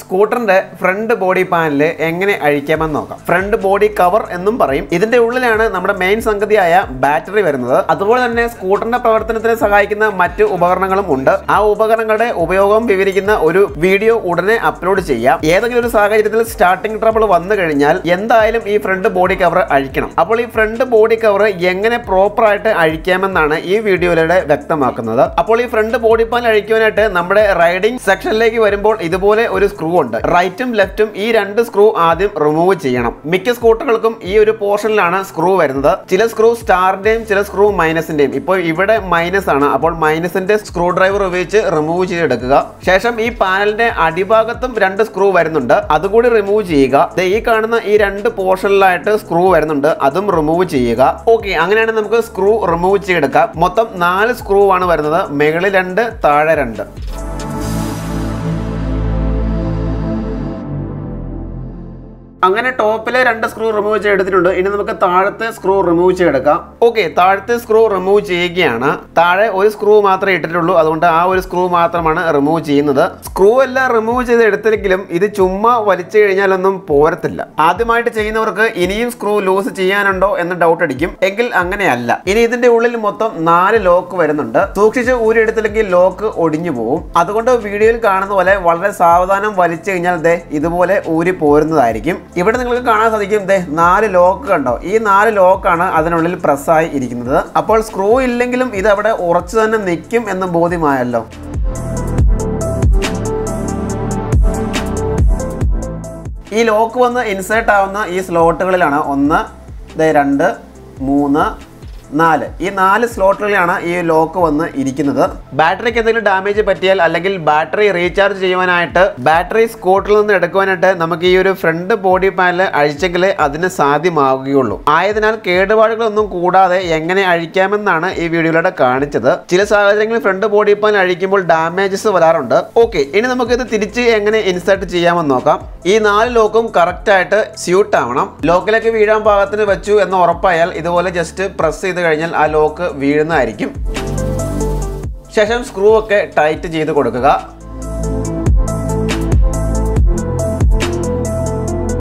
സ്കൂട്ടറിന്റെ front body panel എങ്ങനെ അഴിക്കാമെന്ന് നോക്കാം front body cover എന്നും പറയും ഇതിന്റെ ഉള്ളിലാണ് നമ്മുടെ മെയിൻ സംഗതിയായ ബാറ്ററി വരുന്നത് അതുപോലെ തന്നെ സ്കൂട്ടറിന്റെ പ്രവർത്തനത്തിന് സഹായിക്കുന്ന മറ്റ് ഉപകരണങ്ങളും ഉണ്ട് ആ ഉപകരണങ്ങളുടെ ഉപയോഗം വിവരിക്കുന്ന ഒരു വീഡിയോ ഉടനെ അപ്ലോഡ് ചെയ്യാം ഏതെങ്കിലും ഒരു സാഹചര്യത്തിൽ സ്റ്റാർട്ടിംഗ് ട്രബിൾ വന്നു കഴിഞ്ഞാൽ എന്തായാലും ഈ ഫ്രണ്ട് ബോഡി കവർ അഴിക്കണം അപ്പോൾ ഈ ഫ്രണ്ട് ബോഡി കവർ എങ്ങനെ പ്രോപ്പർ ആയിട്ട് അഴിക്കാമെന്നാണ് ഈ വീഡിയോയിലൂടെ വ്യക്തമാക്കുന്നത് അപ്പോൾ ഈ ഫ്രണ്ട് ബോഡി പാൻ അഴിക്കുവാനായിട്ട് നമ്മുടെ റൈഡിംഗ് സെക്ഷനിലേക്ക് വരുമ്പോൾ ഇതുപോലെ ഒരു സ്ക്രൂ ഉണ്ട് റൈറ്റും ലെഫ്റ്റും ഈ രണ്ട് സ്ക്രൂ ആദ്യം റിമൂവ് ചെയ്യണം മിക്ക സ്കൂട്ടറുകൾക്കും ഈ ഒരു പോർഷനിലാണ് സ്ക്രൂ വരുന്നത് ചില സ്ക്രൂ സ്റ്റാറിന്റെയും ചില സ്ക്രൂ മൈനസിന്റെയും ഇപ്പോൾ ഇവിടെ മൈനസ് ആണ് അപ്പോൾ മൈനസിന്റെ സ്ക്രൂ ഡ്രൈവർ ഉപയോഗിച്ച് റിമൂവ് ചെയ്തെടുക്കുക ശേഷം ഈ പാനലിന്റെ അടിഭാഗത്തും രണ്ട് സ്ക്രൂ വരുന്നുണ്ട് അതുകൂടി റിമൂവ് ചെയ്യുക ദേ ഈ കാണുന്ന ഈ രണ്ട് പോർഷനിലായിട്ട് സ്ക്രൂ വരുന്നുണ്ട് അതും റിമൂവ് ചെയ്യുക ഓക്കെ അങ്ങനെയാണെങ്കിൽ നമുക്ക് സ്ക്രൂ റിമൂവ് ചെയ്തെടുക്കാം മൊത്തം നാല് സ്ക്രൂ ആണ് വരുന്നത് മുകളിൽ രണ്ട് താഴെ രണ്ട് അങ്ങനെ ടോപ്പിലെ രണ്ട് സ്ക്രൂ റിമൂവ് ചെയ്തെടുത്തിട്ടുണ്ട് ഇനി നമുക്ക് താഴത്തെ സ്ക്രൂ റിമൂവ് ചെയ്തെടുക്കാം ഓക്കെ താഴത്തെ സ്ക്രൂ റിമൂവ് ചെയ്യുകയാണ് താഴെ ഒരു സ്ക്രൂ മാത്രമേ ഇട്ടിട്ടുള്ളൂ അതുകൊണ്ട് ആ ഒരു സ്ക്രൂ മാത്രമാണ് റിമൂവ് ചെയ്യുന്നത് സ്ക്രൂ എല്ലാം റിമൂവ് ചെയ്ത് എടുത്തെങ്കിലും ഇത് ചുമ്മാ വലിച്ചു കഴിഞ്ഞാലൊന്നും പോരത്തില്ല ആദ്യമായിട്ട് ചെയ്യുന്നവർക്ക് ഇനിയും സ്ക്രൂ ലൂസ് ചെയ്യാനുണ്ടോ എന്ന് ഡൗട്ട് അടിക്കും എങ്കിൽ അങ്ങനെയല്ല ഇനി ഇതിന്റെ ഉള്ളിൽ മൊത്തം നാല് ലോക്ക് വരുന്നുണ്ട് സൂക്ഷിച്ച് ഊരിയെടുത്തില്ലെങ്കിൽ ലോക്ക് ഒടിഞ്ഞു പോകും അതുകൊണ്ട് വീഡിയോയിൽ കാണുന്ന പോലെ വളരെ സാവധാനം വലിച്ചു കഴിഞ്ഞാൽ ദേ ഇതുപോലെ ഊരി പോരുന്നതായിരിക്കും ഇവിടെ നിങ്ങൾക്ക് കാണാൻ സാധിക്കും ദേ നാല് ലോക്ക് കണ്ടോ ഈ നാല് ലോക്കാണ് അതിനുള്ളിൽ പ്രസ്സായി ഇരിക്കുന്നത് അപ്പോൾ സ്ക്രൂ ഇല്ലെങ്കിലും ഇത് അവിടെ ഉറച്ചു തന്നെ നിൽക്കും എന്ന് ബോധ്യമായല്ലോ ഈ ലോക്ക് വന്ന് ഇൻസേർട്ട് ആവുന്ന ഈ സ്ലോട്ടുകളിലാണ് ഒന്ന് ദേ രണ്ട് മൂന്ന് നാല് ഈ നാല് സ്ലോട്ടുകളിലാണ് ഈ ലോക്ക് വന്ന് ഇരിക്കുന്നത് ബാറ്ററിക്ക് എന്തെങ്കിലും ഡാമേജ് പറ്റിയാൽ അല്ലെങ്കിൽ ബാറ്ററി റീചാർജ് ചെയ്യുവാനായിട്ട് ബാറ്ററി സ്കൂട്ടറിൽ നിന്ന് എടുക്കുവാനായിട്ട് നമുക്ക് ഈ ഒരു ഫ്രണ്ട് ബോഡി പാനൽ അഴിച്ചെങ്കിലേ അതിന് സാധ്യമാവുകയുള്ളൂ ആയതിനാൽ കേടുപാടുകളൊന്നും കൂടാതെ എങ്ങനെ അഴിക്കാമെന്നാണ് ഈ വീഡിയോയിലൂടെ കാണിച്ചത് ചില സാഹചര്യങ്ങളിൽ ഫ്രണ്ട് ബോഡി പാനൽ അഴിക്കുമ്പോൾ ഡാമേജസ് വരാറുണ്ട് ഓക്കെ ഇനി നമുക്ക് ഇത് തിരിച്ച് എങ്ങനെ ഇൻസേർട്ട് ചെയ്യാമെന്ന് നോക്കാം ഈ നാല് ലോക്കും കറക്റ്റ് ആയിട്ട് സ്യൂട്ട് ആവണം ലോക്കിലേക്ക് വീഴാൻ പാകത്തിന് വെച്ചു എന്ന് ഉറപ്പായാൽ ഇതുപോലെ ജസ്റ്റ് പ്രസ് ചെയ്ത് കഴിഞ്ഞാൽ ആ ലോക്ക് വീഴുന്നതായിരിക്കും ശേഷം സ്ക്രൂ ഒക്കെ ടൈറ്റ് ചെയ്ത് കൊടുക്കുക